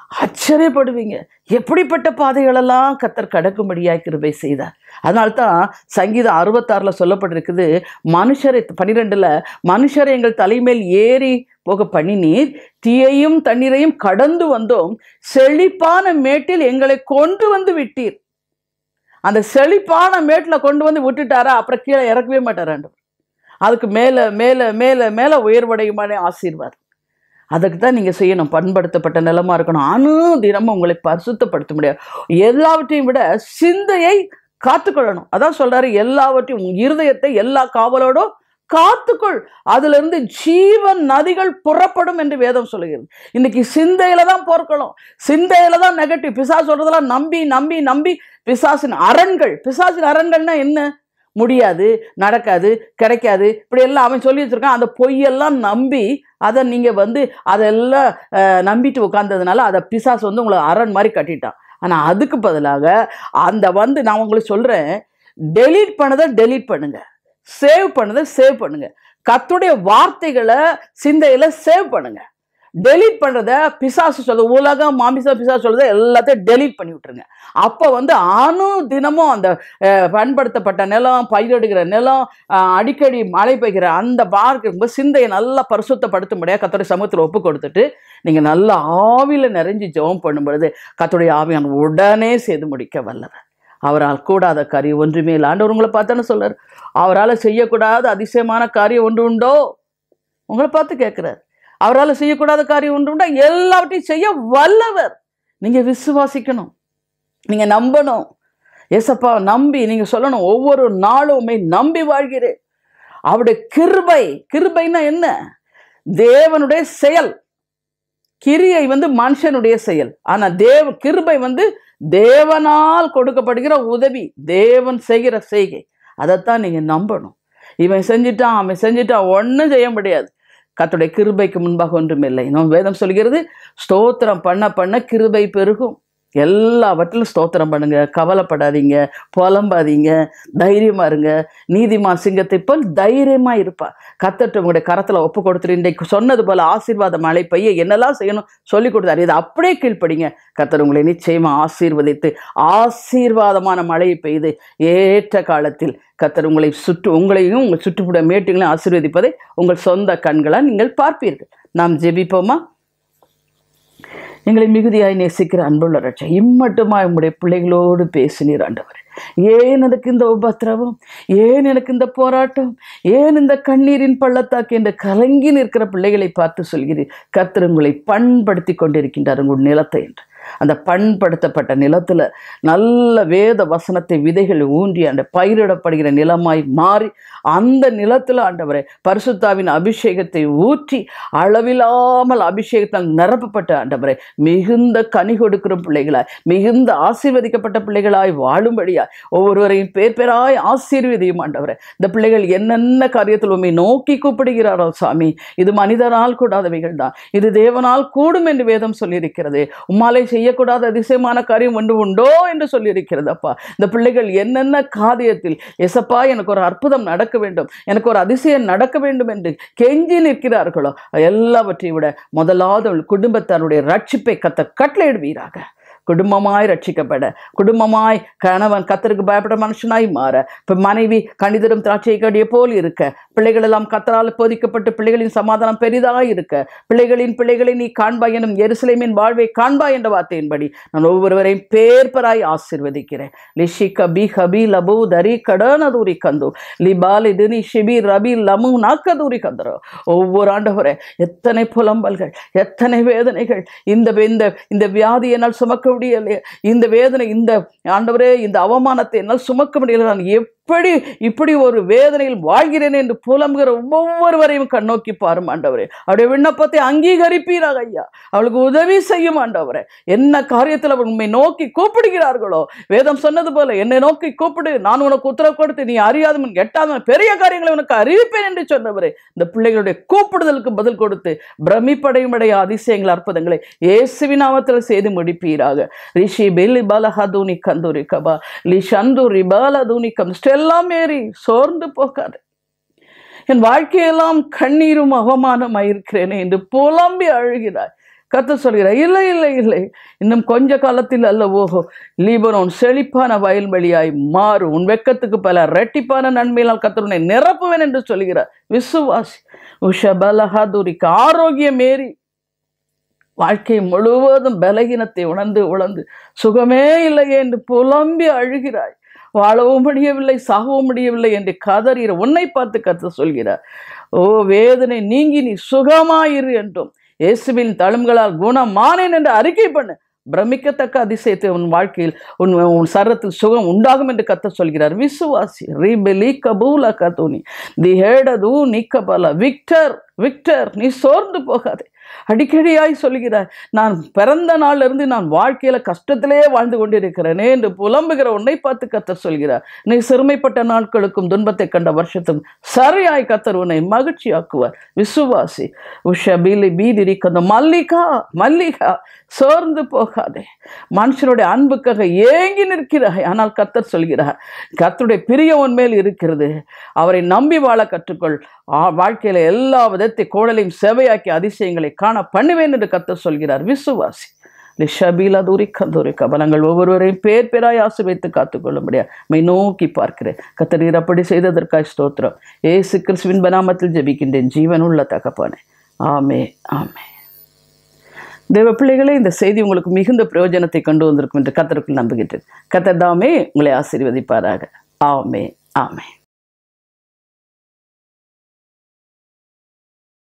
ஆச்சரியப்படுவீங்க எப்படிப்பட்ட பாதைகளெல்லாம் கத்தர் கடக்கும்படியாய் கிருபை செய்தார் அதனால்தான் சங்கீதம் அறுபத்தாறில் சொல்லப்பட்டிருக்குது மனுஷரை பன்னிரெண்டுல மனுஷரை எங்கள் தலைமேல் ஏறி போக பண்ணினீர் தீயையும் தண்ணீரையும் கடந்து வந்தோம் செழிப்பான மேட்டில் எங்களை கொண்டு வந்து விட்டீர் அந்த செழிப்பான மேட்டில் கொண்டு வந்து விட்டுட்டாரா அப்புறம் கீழே இறக்கவே மாட்டாராண்டு அதுக்கு மேலே மேலே மேலே மேலே உயர்வடையுமான ஆசீர்வாதம் அதுக்கு தான் நீங்கள் செய்யணும் பண்படுத்தப்பட்ட நிலமா இருக்கணும் அணு தினமும் உங்களை பரிசுத்தப்படுத்த முடியாது எல்லாவற்றையும் விட சிந்தையை காத்துக்கொள்ளணும் அதான் சொல்றாரு எல்லாவற்றையும் உன் இருதயத்தை எல்லா காவலோடும் காத்துக்கொள் அதுல இருந்து ஜீவன் நதிகள் புறப்படும் என்று வேதம் சொல்லுகிறது இன்னைக்கு சிந்தையில தான் பொறுக்கணும் சிந்தையில தான் நெகட்டிவ் பிசா சொல்றதெல்லாம் நம்பி நம்பி நம்பி பிசாசின் அரண்கள் பிசாசின் அரண்கள்னா என்ன முடியாது நடக்காது கிடைக்காது இப்படி எல்லாம் அவன் சொல்லி வச்சிருக்கான் அந்த பொய்யெல்லாம் நம்பி அதை நீங்கள் வந்து அதெல்லாம் அஹ், நம்பிட்டு உட்காந்ததுனால அதை பிசாசு வந்து உங்களை அரண் மாதிரி கட்டிட்டான் ஆனால் அதுக்கு பதிலாக அந்த வந்து நான் உங்களுக்கு சொல்கிறேன் டெலீட் பண்ணதை டெலீட் பண்ணுங்க சேவ் பண்ணதை சேவ் பண்ணுங்க கத்துடைய வார்த்தைகளை சிந்தையில் சேவ் பண்ணுங்க டெலீட் பண்ணுறத பிசாசு சொல்ல உலகம் மாமிசம் பிசாசு சொல்றத எல்லாத்தையும் டெலீட் பண்ணி விட்டுருங்க அப்போ வந்து அணு தினமும் அந்த அஹ், பண்படுத்தப்பட்ட நிலம் பயிரிடுகிற நிலம் அஹ், அடிக்கடி மழை பெய்கிற அந்த பார்க்கும்போது சிந்தையை நல்லா பரிசுத்தப்படுத்த முடியாது கத்தோடைய சமூகத்தில் ஒப்பு கொடுத்துட்டு நீங்கள் நல்லா ஆவியில் நிறைஞ்சு ஜெபம் பண்ணும் பொழுது கத்தோடைய ஆவியான் உடனே செய்து முடிக்க வல்லவர் அவரால் கூடாத காரியம் ஒன்றுமே இல்லை ஆண்டவர் உங்களை பார்த்தானே சொல்றார் அவரால் செய்யக்கூடாத அதிசயமான காரியம் ஒன்று உண்டோ உங்களை பார்த்து கேட்குறார் அவரால் செய்யக்கூடாத காரியம் ஒன்று உண்டா எல்லாவற்றையும் செய்ய வல்லவர் நீங்கள் விசுவாசிக்கணும் நீங்கள் நம்பணும் ஏசப்பா நம்பி நீங்கள் சொல்லணும் ஒவ்வொரு நாளும் உண்மை நம்பி வாழ்கிறேன் அவருடைய கிருபை கிருபைன்னா என்ன தேவனுடைய செயல் கிரியை வந்து மனுஷனுடைய செயல் ஆனா தேவ கிருபை வந்து தேவனால் கொடுக்கப்படுகிற உதவி தேவன் செய்கிற செய்கை அதைத்தான் நீங்க நம்பணும் இவன் செஞ்சிட்டான் அவன் செஞ்சிட்டான் ஒன்றும் செய்ய முடியாது கர்த்தருடைய கிருபைக்கு முன்பாக ஒன்றும் இல்லை நம்ம வேதம் சொல்கிறது ஸ்தோத்திரம் பண்ண பண்ண கிருபை பெருகும் எல்லாவற்றிலும் ஸ்தோத்திரம் பண்ணுங்க கவலைப்படாதீங்க புலம்பாதீங்க தைரியமா இருங்க நீதிமான் சிங்கத்தை போல் தைரியமா இருப்பா கத்தட்டு உங்களுடைய கரத்துல ஒப்பு கொடுத்துட்டு இன்றைக்கு சொன்னது போல ஆசீர்வாத மழை பெய்ய என்னெல்லாம் செய்யணும் சொல்லி கொடுத்தாரு இதை அப்படியே கீழ்ப்படிங்க கத்தர் உங்களை நிச்சயமா ஆசீர்வதித்து ஆசீர்வாதமான மழையை பெய்து ஏற்ற காலத்தில் கத்தர் உங்களை சுற்று உங்களையும் உங்கள் சுற்றுப்புற மேட்டுகளையும் ஆசீர்வதிப்பதை உங்கள் சொந்த கண்களால் நீங்கள் பார்ப்பீர்கள் நாம் ஜெபிப்போமா எங்களை மிகுதியாய் நேசிக்கிற அன்புள்ள ரட்சை இம்மட்டுமாய் உங்களுடைய பிள்ளைகளோடு பேசினீர் ஆண்டவர் ஏன் எனக்கு இந்த உபத்திரவம் ஏன் எனக்கு இந்த போராட்டம் ஏன் இந்த கண்ணீரின் பள்ளத்தாக்கு என்று கலங்கி நிற்கிற பிள்ளைகளை பார்த்து சொல்கிறீர் கர்த்தர் உங்களை பண்படுத்தி கொண்டிருக்கின்றார் உங்கள் நிலத்தை என்று அந்த பண்படுத்தப்பட்ட நிலத்துல நல்ல வேத வசனத்தை விதைகள் ஊன்றி அந்த பயிரிடப்படுகிற நிலமாய் மாறி அந்த நிலத்துல ஆண்டவரை பரிசுத்தாவின் அபிஷேகத்தை ஊற்றி அளவில்லாமல் அபிஷேகத்தால் நிரப்பப்பட்ட ஆண்டவரை மிகுந்த கனி கொடுக்கிற பிள்ளைகளாய் மிகுந்த ஆசீர்வதிக்கப்பட்ட பிள்ளைகளாய் வாழும்படியாய் ஒவ்வொருவரையும் பேர் பேராய் ஆசீர்வதியும் ஆண்டவரை இந்த பிள்ளைகள் என்னென்ன காரியத்தில் உண்மை நோக்கி கூப்பிடுகிறாரோ சாமி இது மனிதனால் கூடாதவைகள் தான் இது தேவனால் கூடும் என்று வேதம் சொல்லியிருக்கிறது உம்மாலை செய்யக்கூடாத அதிசயமான காரியம் ஒன்று உண்டோ என்று சொல்லியிருக்கிறது அப்பா இந்த பிள்ளைகள் என்னென்ன காரியத்தில் எசப்பா எனக்கு ஒரு அற்புதம் நடக்க வேண்டும் எனக்கு ஒரு அதிசயம் நடக்க வேண்டும் என்று கெஞ்சி நிற்கிறார்களோ எல்லாவற்றையும் விட முதலாவது அவள் குடும்பத்தாருடைய ரட்சிப்பை கத்த கட்டளையிடுவீராக குடும்பமாய் ரட்சிக்கப்பட குடும்பமாய் கணவன் கத்தருக்கு பயப்பட மனுஷனாய் மாற இப்போ மனைவி கணிதரும் திராட்சை கடிய போல் இருக்க பிள்ளைகள் எல்லாம் கத்தரால் போதிக்கப்பட்டு பிள்ளைகளின் சமாதானம் பெரிதாய் இருக்க பிள்ளைகளின் பிள்ளைகளை நீ காண்பாய் எனும் எருசலேமின் வாழ்வை காண்பாய் என்ற வார்த்தையின்படி நான் ஒவ்வொருவரையும் பேர்பராய் ஆசிர்வதிக்கிறேன் லிஷி கபி ஹபி லபு தரி கடனதூரி கந்து லிபாலி தினி ஷிபி ரபி லமு நாக்கதூரி கந்தரோ ஒவ்வொரு ஆண்டவரே எத்தனை புலம்பல்கள் எத்தனை வேதனைகள் இந்த இந்த இந்த வியாதி என்னால் சுமக்க முடியலையே இந்த வேதனை இந்த ஆண்டவரே இந்த அவமானத்தை என்னால் சுமக்க முடியல நான் எப்படி இப்படி ஒரு வேதனையில் வாழ்கிறேன் என்று புலம்புகிற ஒவ்வொருவரையும் கண்ணோக்கி பாரும் ஆண்டவரே அவருடைய விண்ணப்பத்தை அங்கீகரிப்பீராக ஐயா அவளுக்கு உதவி செய்யும் ஆண்டவரே என்ன காரியத்தில் அவர் உண்மை நோக்கி கூப்பிடுகிறார்களோ வேதம் சொன்னது போல என்னை நோக்கி கூப்பிடு நான் உனக்கு உத்தரவு கொடுத்து நீ அறியாதவன் எட்டாதவன் பெரிய காரியங்களை உனக்கு அறிவிப்பேன் என்று சொன்னவரே இந்த பிள்ளைகளுடைய கூப்பிடுதலுக்கு பதில் கொடுத்து பிரமிப்படையும் அடைய அதிசயங்கள் அற்புதங்களை இயேசுவின் நாமத்தில் செய்து முடிப்பீராக ரிஷி பெல்லி பலஹதுனி கந்தூரி கபா லி சந்தூரி பாலதுனி கம் எல்லாம் ஏறி சோர்ந்து போகாது என் வாழ்க்கையெல்லாம் கண்ணீரும் அவமானமாயிருக்கிறேனே என்று புலம்பி அழுகிறாய் கத்த சொல்கிறார் இல்லை இல்லை இல்லை இன்னும் கொஞ்ச காலத்தில் அல்லவோ லீபனோன் செழிப்பான வயல்வெளியாய் மாறும் உன் வெக்கத்துக்கு பல ரெட்டிப்பான நன்மையினால் கத்தருனை நிரப்புவேன் என்று சொல்கிறார் விசுவாசி உஷபலஹாதுரிக்கு ஆரோக்கியம் ஏறி வாழ்க்கை முழுவதும் பலகீனத்தை உணர்ந்து உணர்ந்து சுகமே இல்லையே என்று புலம்பி அழுகிறாய் வாழவும் முடியவில்லை சாகவும் முடியவில்லை என்று கதறீர் உன்னை பார்த்து கத்த சொல்கிறார் ஓ வேதனை நீங்கி நீ சுகமாயிரு என்றும் இயேசுவின் தழும்புகளால் குணமானேன் என்று அறிக்கை பண்ணு பிரமிக்கத்தக்க அதிசயத்தை உன் வாழ்க்கையில் உன் உன் சரத்தில் சுகம் உண்டாகும் என்று கத்த சொல்கிறார் விசுவாசி ரீபெலி கபூல கதூனி தி ஹேடது நீக்கபல விக்டர் விக்டர் நீ சோர்ந்து போகாதே அடிக்கடியாய் சொல்கிறார் நான் பிறந்த நாள்ல இருந்து நான் வாழ்க்கையில கஷ்டத்திலே வாழ்ந்து கொண்டிருக்கிறேனே என்று புலம்புகிற உன்னை பார்த்து கத்தர் சொல்கிறார் நீ சிறுமைப்பட்ட நாட்களுக்கும் துன்பத்தை கண்ட வருஷத்தும் சரியாய் கத்தர் உன்னை மகிழ்ச்சியாக்குவார் விசுவாசி உஷ பீலி பீதிரி கந்த மல்லிகா மல்லிகா சோர்ந்து போகாதே மனுஷனுடைய அன்புக்காக ஏங்கி நிற்கிறாய் ஆனால் கத்தர் சொல்கிறார் கத்தருடைய பிரியம் உன் மேல் இருக்கிறது அவரை நம்பி வாழ கற்றுக்கொள் ஆ- வாழ்க்கையில எல்லா விதத்தை கோடலையும் செவையாக்கி அதிசயங்களை காண பண்ணுவேன் என்று கத்தர் சொல்கிறார் விசுவாசி லிஷபீலா தூரி கந்தூரி கபலங்கள் ஒவ்வொருவரையும் பேர் பேராய் ஆசிர்வைத்து காத்துக்கொள்ளும்படியா மை நோக்கி பார்க்கிறேன் கத்தரீர் அப்படி செய்ததற்காய் ஸ்தோத்திரம் ஏசு கிறிஸ்துவின் பனாமத்தில் ஜெபிக்கின்றேன் ஜீவனுள்ள தகப்பானே ஆமே ஆமே தேவ பிள்ளைகளே இந்த செய்தி உங்களுக்கு மிகுந்த பிரயோஜனத்தை கொண்டு வந்திருக்கும் என்று கத்தருக்குள் நம்புகின்றேன் கத்தர் தாமே உங்களை ஆசீர்வதிப்பாராக ஆமே ஆமே